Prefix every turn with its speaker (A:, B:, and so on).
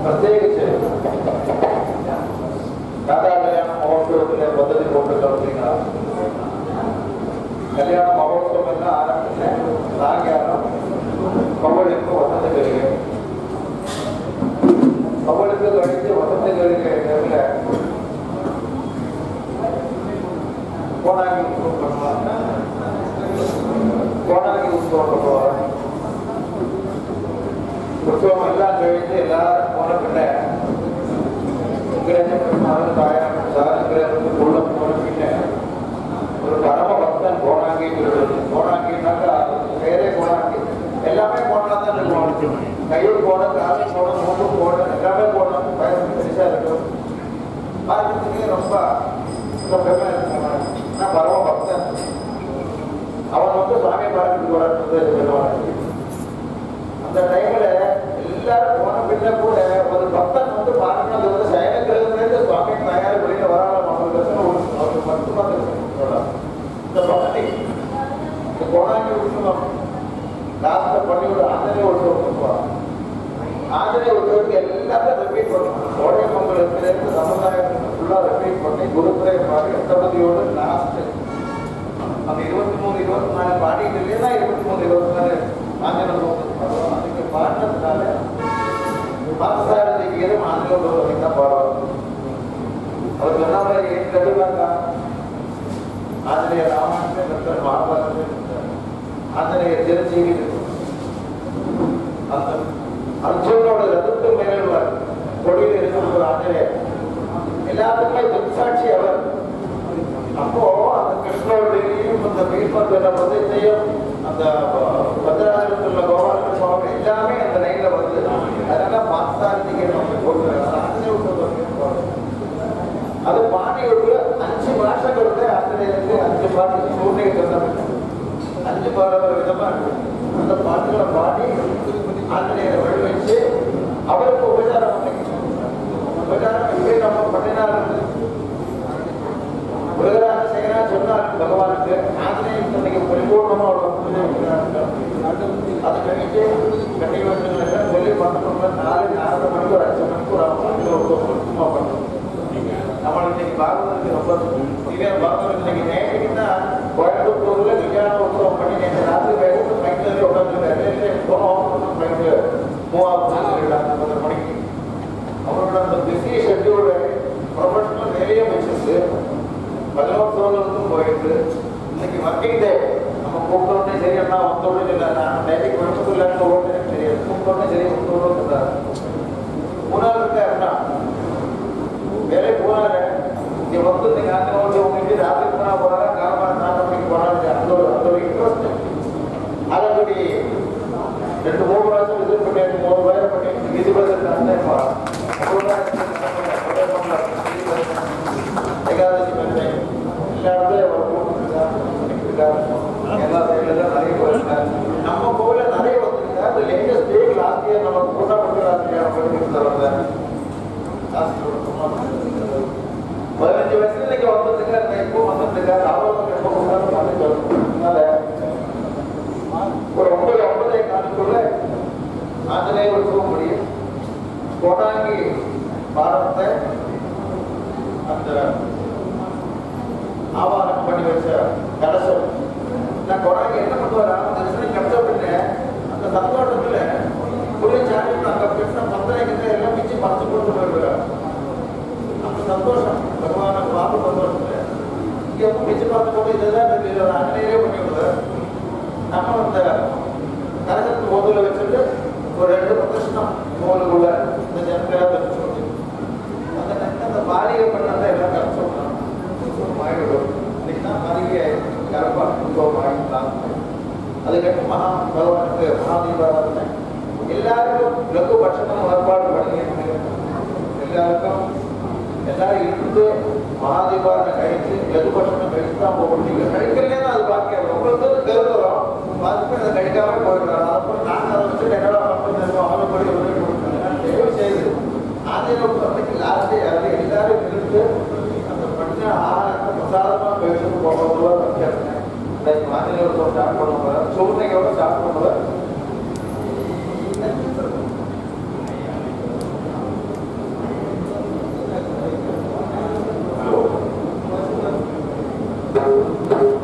A: പ്രത്യേകിച്ച് രാധാ കല്യാണ മഹോത്സവത്തിലെ പദ്ധതി കൊണ്ട് പ്രവർത്തിക്കുന്ന കല്യാണ മഹോത്സവം എന്ന ആരംഭിച്ച സാങ്കാരം കവളിക്ക് വസന്ത കളിക കവളിക്ക് കഴിച്ച് വസന്ത കളിക എന്നതിലെ கோடாங்கி உற்சவம் பண்ணுவாங்க கோடாங்கி உற்சவம் பண்ணுவாங்க உற்சவம் எல்லாம் கழித்து எல்லாரும் போன பின்ன இங்கிருந்து பெருமாள் தாயார் இங்கிருந்து உள்ள போன பின்ன ஒரு பரம பக்தன் கோடாங்கி சொல்றது கோடாங்கினாக்கா பேரே கோடாங்கி எல்லாமே கோடா தான் இருக்கும் கையில் போன காலில் போன மூட்டு போன எல்லாமே போடணும் பயன் பெருசா இருக்கும் பார்க்கறதுக்கே ரொம்ப ரொம்ப பெருமை இருக்கும் நான் பரம பக்தன் அவன் வந்து சுவாமி பார்க்கறதுக்கு வளர்றது சொல்லுவாங்க அந்த டைம்ல எல்லாரும் போன பின்ன கூட ஒரு பக்தன் வந்து பார்க்கறது வந்து சயனக்கிரகத்திலிருந்து சுவாமி தயார் வெளியில வராமல் அவங்களுக்கு ஒரு அவருக்கு மட்டும்தான் சொல்லலாம் இந்த பக்தி இந்த கோடாங்கி உற்சவம் லாஸ்ட்ல பண்ணி ஒரு ஆஞ்சநேய உற்சவம் பண்ணுவாங்க ஆஞ்சநேய உற்சவத்துக்கு எல்லாத்தையும் ரிப்பீட் பண்ணுவோம் கோடை மங்கலத்திலிருந்து சமுதாயத்துக்கு ஃபுல்லாக ரிப்பீட் பண்ணி குருத்துறை பாடி எட்டபதியோடு லாஸ்ட் அந்த இருபத்தி மூணு இருபத்தி நாலு பாடிட்டு இல்லையா இருபத்தி மூணு இருபத்தி நாலு ஆஞ்சநேய உற்சவம் அதுக்கு பாடினதுனால பார்த்தசாரதிக்கு எதுவும் ஆஞ்சநேய உற்சவம் தான் பாடுவாங்க அவர் சொன்ன மாதிரி ஏன் கடுவாங்க ஆஞ்சநேய ராமானுஜன் டாக்டர் மகாபாரதன் ஆஞ்சநேய திருச்சிக்கு அந்த அர்ஜுனோட ரதத்து மேலுள்ளார் கொடியில் இருக்கிற ஒரு ஆஞ்சநேயர் எல்லாத்துக்குமே துன்சாட்சி அவர் அப்போ அந்த கிருஷ்ணோடையும் அந்த பீஷ்மத்தின பிரதித்தையும் அந்த பத்ராஜத்துல கோபாலகிருஷ்ண சுவாமி எல்லாமே அந்த லைன்ல வருது அதனால மாசாந்திகை நம்ம போட்டு ஆஞ்சநேய உற்சவம் அது பாடியோடு அஞ்சு பாஷைகளுக்கு ஆசிரியருக்கு அஞ்சு பாட்டு சூழ்நிலை சொன்னாங்க அஞ்சு பாடல் விதமா இருக்கு. அந்த பாட்டுகளை பாடி ஆசிரியரை வழிவச்சு அவருக்கு உபச்சாரம் பண்ணி உபச்சாரம் எப்படி நம்ம பண்ணினாலும் முருகராஜ சேகரா சொன்னார் பகவானுக்கு ஆஞ்சநேயன் இன்னைக்கு பரிபூர்ணமா ஒரு பூஜை வைக்கிறாங்க. அது கழிச்சு கட்டி வச்சுங்க சொல்லி பண்ணணும்னா நாலு நாலரை மணிக்கு ஒரு அஞ்சு மணிக்கு ஒரு அஞ்சு ஒரு சும்மா பண்ணணும் நம்மளுக்கு இன்னைக்கு பாகவதற்கு ரொம்ப இதே பாகவதற்கு இன்னைக்கு நேற்றுக்கு தான் கோயம்புத்தூர்ல விஞ்ஞான உற்சவம் பண்ணி நேற்று ராத்திரி வேகத்து மைக்கில் உட்காந்து போனோம் மைக்கு மூவாவது நாற்பது மணிக்கு அவரோட அந்த பிஸி ஷெட்யூல் ப்ரொஃபஷனல் நிறைய வச்சிருக்கு பல்லோத்சவங்களுக்கும் போயிட்டு இன்னைக்கு ஒர்க்கிங் டே நம்ம கூப்பிட்டோடனே சரி அண்ணா வந்தோடனே இல்லை நான் நேற்றுக்கு வருஷத்துல ஓடுனே சரி கூப்பிட்டோடனே சரி வந்தோடனே மூணாவது இருக்காருன்னா வேலை போனாரு இங்க வந்து நீங்க அந்த வந்து உங்களுக்கு ராத்திரி போனா போறாங்க காலமான நாலு மணிக்கு போனாங்க அந்த ஒரு அந்த ஒரு இன்ட்ரெஸ்ட் அதன்படி ரெண்டு மூணு வருஷம் இது பண்ணி மூணு வேலை பண்ணி இது பதில் அந்த ஏகாதசி பண்ணி எல்லா இடத்துலயும் அவர் கூப்பிட்டுருக்காரு எல்லா சைடுல நிறைய போயிருக்காரு நம்ம கோவில நிறைய வந்திருக்காரு அது லேட்டஸ்ட் டே லாஸ்ட் இயர் நம்ம கூட்டப்பட்டு ராத்திரியான பண்ணிட்டு தரல பதினஞ்சு வயசுல இன்னைக்கு வந்ததுக்கு அந்த இப்போ வந்ததுக்கு அவரும் எப்போ கொண்டாலும் பண்ணி அதனால ஒரு ஒன்பது ஒன்பதே காலத்துக்குள்ள ஆஞ்சநேய உற்சவம் முடியும் கோடாங்கி பாரத்தை அந்த ஆவாரம் பண்ணி வச்ச கலசம் நான் கொடாங்கி என்ன பண்ணுவாரா அந்த தரிசனம் கிடைச்ச பின்ன அந்த சந்தோஷத்துல புரிய சாமி அங்க பெருசா பத்திரைக்கு எல்லாம் பிச்சு பறிச்சு கொடுத்து போயிருக்கிறார் அந்த சந்தோஷம் பகவான பார்த்து சந்தோஷத்துல இங்க பிச்சு பார்த்து போட்டு இதுதான் இருக்கு ஒரு அன்னையே பண்ணி விடுறார் நம்ம அந்த கரகத்து மோதுல வச்சுட்டு ஒரு ரெண்டு பிரதர்ஷனம் மோதுக்குள்ள இந்த ஜனங்களாக தெரிஞ்சு அந்த நேரத்துல அந்த மாளிகை பண்ணதை எல்லாம் கரைச்சோம்னா ஆகிடும் இன்னைக்கு தான் மாளிகை கரப்பா உபயோகம் ஆகிக்கலாம் அதுக்கடுத்து மகா பகவானுக்கு மகாதீபாராதனை எல்லாருக்கும் லகு பட்சணம் ஏற்பாடு பண்ணி எல்லாருக்கும் எல்லாரும் இருந்து மகாதீபாரனை கழித்து லகு பட்சணம் கழித்து தான் போக முடியும் கழிக்கலையே அது பாக்கியம் உங்களுக்கு தெரிஞ்சிடும் பார்த்து அதை கழிக்காம போயிடுறாங்க அப்புறம் நாங்கள் அதை வச்சுட்டு என்னடா பண்ணுறோம் அவனை படி உதவி கொடுத்தாங்க தயவு செய்து ஆஞ்சநேயர் அன்னைக்கு லாஸ்ட் டே அது எல்லாரும் இருந்து அந்த பண்ண ஆகாரத்தை பிரசாதமாக பேசிட்டு போகிறவங்கள வித்தியாசம் லைக் ஆஞ்சநேயர் ஸ்டார்ட் பண்ணுவாங்க சூழ்நிலையோட ஸ்டார்ட் பண்ணுவாங்க போயிடுறான்